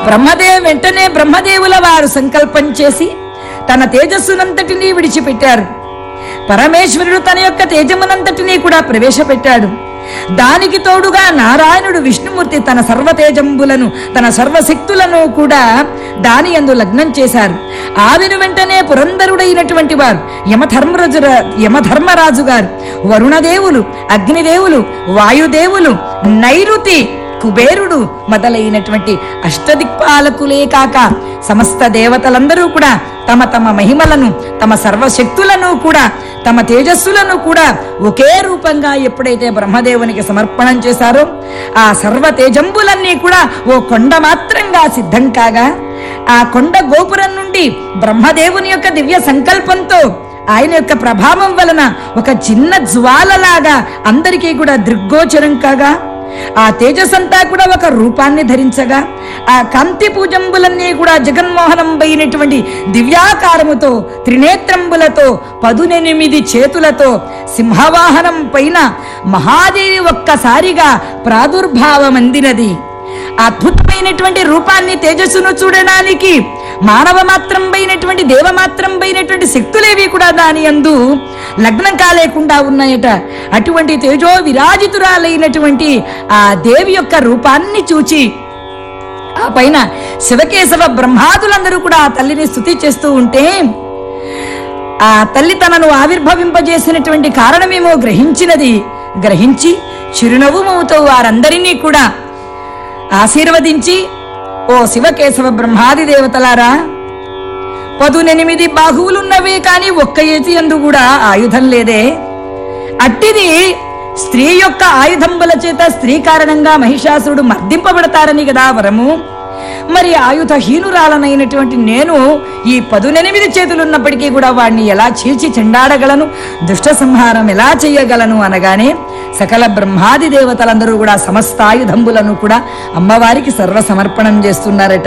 బ్రహ్మదేవ వెంటనే బ్రహ్మదేవుల వారు సంకల్పం చేసి తన తేజస్సునంతటినీ విడిచిపెట్టారు పరమేశ్వరుడు తన యొక్క తేజమునంతటినీ కూడా ప్రవేశపెట్టాడు దానికి తోడుగా నారాయణుడు విష్ణుమూర్తి తన సర్వతేజంబులను తన సర్వశక్తులను కూడా దాని యందు లగ్నం చేశారు ఆవిను వెంటనే పురంధరుడైనటువంటి వారు యమధర్మరాజు యమధర్మరాజు గారు వరుణదేవులు అగ్నిదేవులు వాయుదేవులు నైరుతి కుబేరుడు మొదలైనటువంటి అష్టదిక్పాలకులే కాక సమస్త దేవతలందరూ కూడా తమ తమ మహిమలను తమ సర్వశక్తులను కూడా తమ తేజస్సులను కూడా ఒకే రూపంగా ఎప్పుడైతే బ్రహ్మదేవునికి సమర్పణం చేశారో ఆ సర్వ తేజంబులన్నీ కూడా ఓ కొండ మాత్రంగా సిద్ధం కాగా ఆ కొండ గోపురం నుండి బ్రహ్మదేవుని యొక్క దివ్య సంకల్పంతో ఆయన యొక్క ప్రభావం వలన ఒక చిన్న జ్వాలలాగా అందరికీ కూడా దృగ్గోచరం కాగా ఆ తేజస్సంతా కూడా ఒక రూపాన్ని ధరించగా ఆ కాంతి పూజంబులన్నీ కూడా జగన్మోహనంబైనటువంటి దివ్యాకారముతో త్రినేత్రంబులతో పదునెనిమిది చేతులతో సింహవాహనం పైన మహాదేవి ఒక్కసారిగా ప్రాదుర్భావమందినది అద్భుతమైనటువంటి రూపాన్ని తేజస్సును చూడడానికి మానవ మాత్రం పైనటువంటి దేవ మాత్రం పైనటువంటి శక్తులేవి కూడా దాని అందు లగ్నం కాలేకుండా ఉన్నాయట అటువంటి తేజో విరాజితురాలైనటువంటి ఆ దేవి యొక్క రూపాన్ని చూచి ఆ పైన శివకేశవ బ్రహ్మాదులందరూ కూడా ఆ తల్లిని స్థుతి చేస్తూ ఉంటే ఆ తల్లి తనను ఆవిర్భవింపజేసినటువంటి కారణమేమో గ్రహించినది గ్రహించి చిరునవ్వుమవుతో వారందరినీ కూడా ఆశీర్వదించి ఓ శివకేశవ బ్రహ్మాది దేవతలారా పదునెనిమిది బాహువులున్నవే కాని ఒక్క ఏతి అందు కూడా ఆయుధం లేదే అట్టిది స్త్రీ యొక్క ఆయుధంబుల చేత స్త్రీ కారణంగా మహిషాసురుడు మర్దింపబడతారని కదా వరము మరి ఆయుధహీనురాలనైనటువంటి నేను ఈ పదునెనిమిది చేతులున్నప్పటికీ కూడా వాడిని ఎలా చీల్చి చెండాడగలను దుష్ట సంహారం ఎలా చేయగలను అనగానే సకల బ్రహ్మాది దేవతలందరూ కూడా సమస్తాయుధంబులను కూడా అమ్మవారికి సర్వ సమర్పణం చేస్తున్నారట